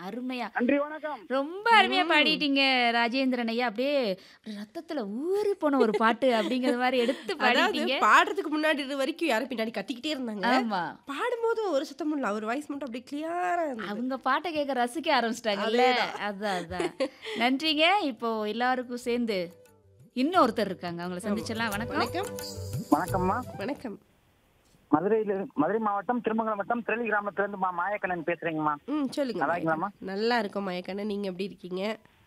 அருமையா நன்றி வணக்கம் ரொம்ப அருமையா பாடிட்டீங்க ராஜேந்திரன் ஐயா அப்படியே ரத்தத்துல ஊறி போன ஒரு பாட்டு அப்படிங்கிற மாதிரி எடுத்து அதாவது பாடிட்டீங்க பாடுறதுக்கு முன்னாடி இது வரைக்கும் யாரும் பின்னாடி கத்திக்கிட்டே இருந்தாங்க ஆமா பாடும்போது ஒரு சத்தமும் இல்ல அவர் வாய்ஸ் மட்டும் அப்படியே கிளியரா இருந்தது அவங்க பாட்டை கேட்க ரசிக்க ஆரம்பிச்சிட்டாங்கல்ல அதான் அதான் நன்றிங்க இப்போ எல்லாருக்கும் சேர்ந்து இன்னொருத்தர் இருக்காங்க அவங்கள சந்திச்சிடலாம் வணக்கம் வணக்கம் வணக்கம்மா வணக்கம் மதுரையில மதுரை மாவட்டம் திருமங்கலம் வட்டம் திரளி கிராமத்துல இருந்து மா மாயக்கண்ணன் பேசுறேங்கம்மா ம் சொல்லுங்க நல்லா இருக்கீங்களாம்மா? மயக்கண்ணன். நல்லா இருக்கோம் மயக்கண்ணன் நீங்க எப்படி இருக்கீங்க